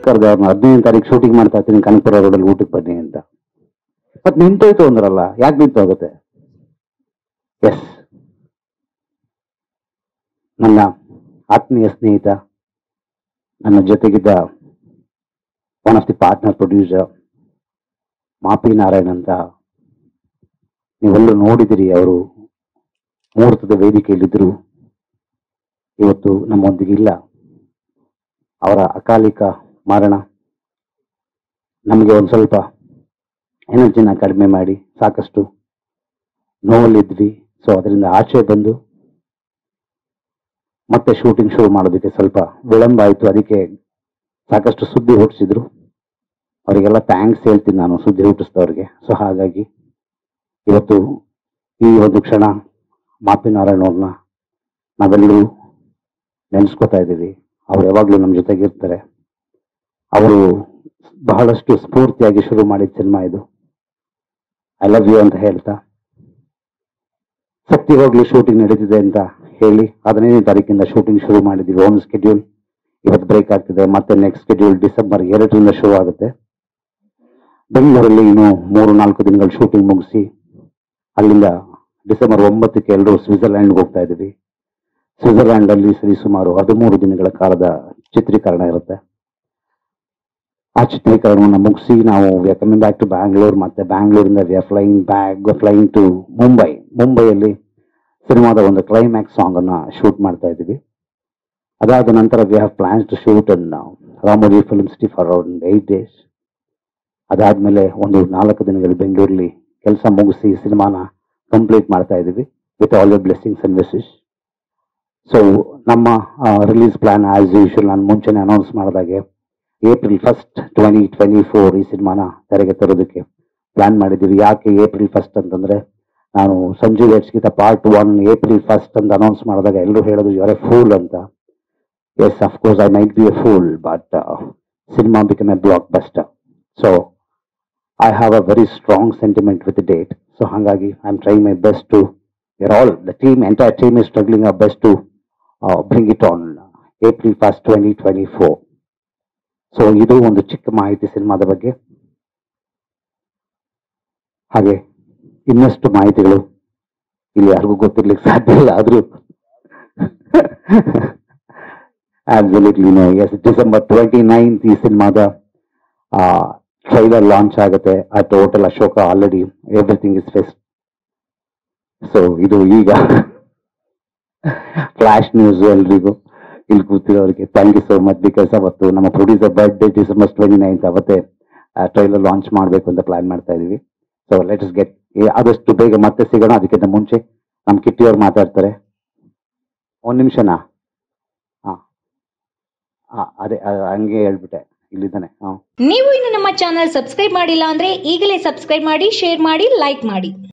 ಕರೆದೆ ಅವ್ರನ್ನ ಹದಿನೈದು ತಾರೀಕು ಶೂಟಿಂಗ್ ಮಾಡ್ತಾ ಇರ್ತೀನಿ ಕನಕಪುರ ರೋಡಲ್ಲಿ ಊಟಕ್ಕೆ ಬನ್ನಿ ಅಂತ ಮತ್ ನಿಂತೋಯ್ತು ಅಂದ್ರಲ್ಲ ಯಾಕೆ ನಿಂತು ಹೋಗುತ್ತೆ ಎಸ್ ನನ್ನ ಆತ್ಮೀಯ ಸ್ನೇಹಿತ ನನ್ನ ಜೊತೆಗಿದ್ದ one of the partner producer ಮಾಪಿ ನಾರಾಯಣ್ ಅಂತ ನೀವೆಲ್ಲರೂ ನೋಡಿದಿರಿ ಅವರು ಮುಹೂರ್ತದ ವೇದಿಕೆಯಲ್ಲಿದ್ದರು ಇವತ್ತು ನಮ್ಮೊಂದಿಗೆ ಇಲ್ಲ ಅವರ ಅಕಾಲಿಕ ಮರಣ ನಮಗೆ ಒಂದು ಸ್ವಲ್ಪ ಎನರ್ಜಿನ ಕಡಿಮೆ ಮಾಡಿ ಸಾಕಷ್ಟು ನೋವಲ್ಲಿದ್ವಿ ಸೊ ಅದರಿಂದ ಆಚೆ ಬಂದು ಮತ್ತೆ ಶೂಟಿಂಗ್ ಶುರು ಮಾಡೋದಕ್ಕೆ ಸ್ವಲ್ಪ ವಿಳಂಬ ಆಯಿತು ಅದಕ್ಕೆ ಸಾಕಷ್ಟು ಸುದ್ದಿ ಹುಟ್ಟಿಸಿದ್ರು ಅವರಿಗೆಲ್ಲ ಥ್ಯಾಂಕ್ಸ್ ಹೇಳ್ತೀನಿ ನಾನು ಸುದ್ದಿ ಹುಟ್ಟಿಸಿದವ್ರಿಗೆ ಸೊ ಹಾಗಾಗಿ ಇವತ್ತು ಈ ಒಂದು ಕ್ಷಣ ಮಾಪಿ ನಾರಾಯಣ ಅವ್ರನ್ನ ನಾವೆಲ್ಲರೂ ನೆನೆಸ್ಕೋತಾ ಇದ್ದೀವಿ ಅವ್ರು ಯಾವಾಗಲೂ ನಮ್ಮ ಜೊತೆಗಿರ್ತಾರೆ ಅವರು ಬಹಳಷ್ಟು ಸ್ಫೂರ್ತಿಯಾಗಿ ಶುರು ಮಾಡಿದ ಸಿನಿಮಾ ಇದು ಐ ಲವ್ ಯು ಅಂತ ಹೇಳ್ತಾ ಸತ್ಯವಾಗ್ಲೂ ಶೂಟಿಂಗ್ ನಡೀತಿದೆ ಅಂತ ಹೇಳಿ ಹದಿನೈದನೇ ತಾರೀಕಿಂದ ಶೂಟಿಂಗ್ ಶುರು ಮಾಡಿದ್ದೀವಿ ಓನ್ ಸ್ಕೆಡ್ಯೂಲ್ ಇವತ್ತು ಬ್ರೇಕ್ ಆಗ್ತಿದೆ ಮತ್ತೆ ನೆಕ್ಸ್ಟ್ ಸ್ಕೆಡ್ಯೂಲ್ ಡಿಸೆಂಬರ್ ಎರಡರಿಂದ ಶುರು ಆಗುತ್ತೆ ಬೆಂಗಳೂರಲ್ಲಿ ಇನ್ನು ಮೂರು ನಾಲ್ಕು ದಿನಗಳು ಶೂಟಿಂಗ್ ಮುಗಿಸಿ ಅಲ್ಲಿಂದ ಡಿಸೆಂಬರ್ ಒಂಬತ್ತಕ್ಕೆ ಎಲ್ಲರೂ ಸ್ವಿಟ್ಜರ್ಲ್ಯಾಂಡ್ಗೆ ಹೋಗ್ತಾ ಇದ್ದೀವಿ ಸ್ವಿಟ್ಜರ್ಲ್ಯಾಂಡ್ ಅಲ್ಲಿ ಸರಿ ಸುಮಾರು ಹದಿಮೂರು ದಿನಗಳ ಕಾಲದ ಚಿತ್ರೀಕರಣ ಇರುತ್ತೆ ಆ ಚಿತ್ರೀಕರಣವನ್ನು ಮುಗಿಸಿ ನಾವು we are coming back to Bangalore ಮತ್ತೆ ಬ್ಯಾಂಗ್ಳೂರಿಂದ we are flying back flying to Mumbai ಮುಂಬೈಯಲ್ಲಿ ಸಿನಿಮಾದ ಒಂದು ಕ್ಲೈಮ್ಯಾಕ್ಸ್ ಸಾಂಗ್ ಅನ್ನ ಶೂಟ್ ಮಾಡ್ತಾ ಇದ್ದೀವಿ ಅದಾದ ನಂತರ we have plans to shoot on Ramoji film city for around eight days ಅದಾದ್ಮೇಲೆ ಒಂದು ನಾಲ್ಕು ದಿನಗಳು ಬೆಂಗಳೂರಲ್ಲಿ ಕೆಲಸ ಮುಗಿಸಿ ಸಿನಿಮಾನ ಕಂಪ್ಲೀಟ್ ಮಾಡ್ತಾ ಇದ್ದೀವಿ with all the blessings and message so ನಮ್ಮ ರಿಲೀಸ್ ಪ್ಲಾನ್ ಆಸ್ ಯೂಶುವಲ್ ನಾನು ಮುಂಚೆನೆ ಅನೌನ್ಸ್ ಮಾಡಿದಾಗೆ April first twenty twenty four ಈ ಸಿನಿಮಾನ ತೆರೆಗೆ ತರೋದಕ್ಕೆ ಪ್ಲಾನ್ ಮಾಡಿದ್ದೀವಿ ಯಾಕೆ ಏಪ್ರಿಲ್ ಫಸ್ಟ್ ಅಂತಂದ್ರೆ ನಾನು ಸಂಜು ಗಿಂತ ಪಾರ್ಟ್ ಒನ್ ಏಪ್ರಿಲ್ ಫಸ್ಟ್ ಅಂತ ಅನೌನ್ಸ್ ಮಾಡಿದಾಗ ಎಲ್ಲರೂ ಹೇಳೋದು ಯಾರೇ ಫೂಲ್ ಅಂತ yes of course I might be a fool but cinema become a blockbuster so I have a very strong sentiment with date so ಹಾಗಾಗಿ I am trying my best to where all the team entire team is struggling a best to bring it on April first twenty twenty four so ಇದು ಒಂದು ಚಿಕ್ಕ ಮಾಹಿತಿ ಸಿನಿಮಾದ ಬಗ್ಗೆ ಹಾಗೆ ಇನ್ನಷ್ಟು ಮಾಹಿತಿಗಳು ಇಲ್ಲಿ ಯಾರಿಗೂ ಗೊತ್ತಿರ್ಲಿಕ್ಕೆ ಸಾಧ್ಯ ಇಲ್ಲ ಆದ್ರೂ absolutely no yes December twenty ninth ಈ ಸಿನಿಮಾದ ಟ್ರೈಲರ್ ಲಾಂಚ್ ಆಗುತ್ತೆ at hotel Ashoka already everything is fixed so ಇದು ಈಗ ಫ್ಲಾಶ್ ನ್ಯೂಸ್ ಎಲ್ರಿಗೂ ಇಲ್ಲಿ ಕೂತಿರೋರಿಗೆ thank you so much because ಅವತ್ತು ನಮ್ಮ producer birthday December twenty ninth ಅವತ್ತೇ ಟ್ರೈಲರ್ ಲಾಂಚ್ ಮಾಡಬೇಕು ಅಂತ ಪ್ಲಾನ್ ಮಾಡ್ತಾ ಇದೀವಿ ಸೊ ಲೆಟ್ಸ್ ಗೆಟ್ ಆದಷ್ಟು ಬೇಗ ಮತ್ತೆ ಸಿಗೋಣ ಅದಕ್ಕಿಂತ ಮುಂಚೆ ನಮ್ಮ ಕಿಟ್ಟಿ ಅವ್ರು ಮಾತಾಡ್ತಾರೆ ಒಂದ್ ನಿಮಿಷನಾ ಹಾ ಹಾ ಅದೇ ಅದ್ ಹಂಗೆ ಹೇಳ್ಬಿಟ್ಟೆ ಇಲ್ಲಿದ್ದಾನೆ ಹಾ ನೀವು ಇನ್ನು ನಮ್ಮ ಚಾನಲ್ ಸಬ್ಸ್ಕ್ರೈಬ್ ಮಾಡಿಲ್ಲ ಅಂದ್ರೆ ಈಗಲೇ ಸಬ್ಸ್ಕ್ರೈಬ್ ಮಾಡಿ ಶೇರ್ ಮಾಡಿ ಲೈಕ್ ಮಾಡಿ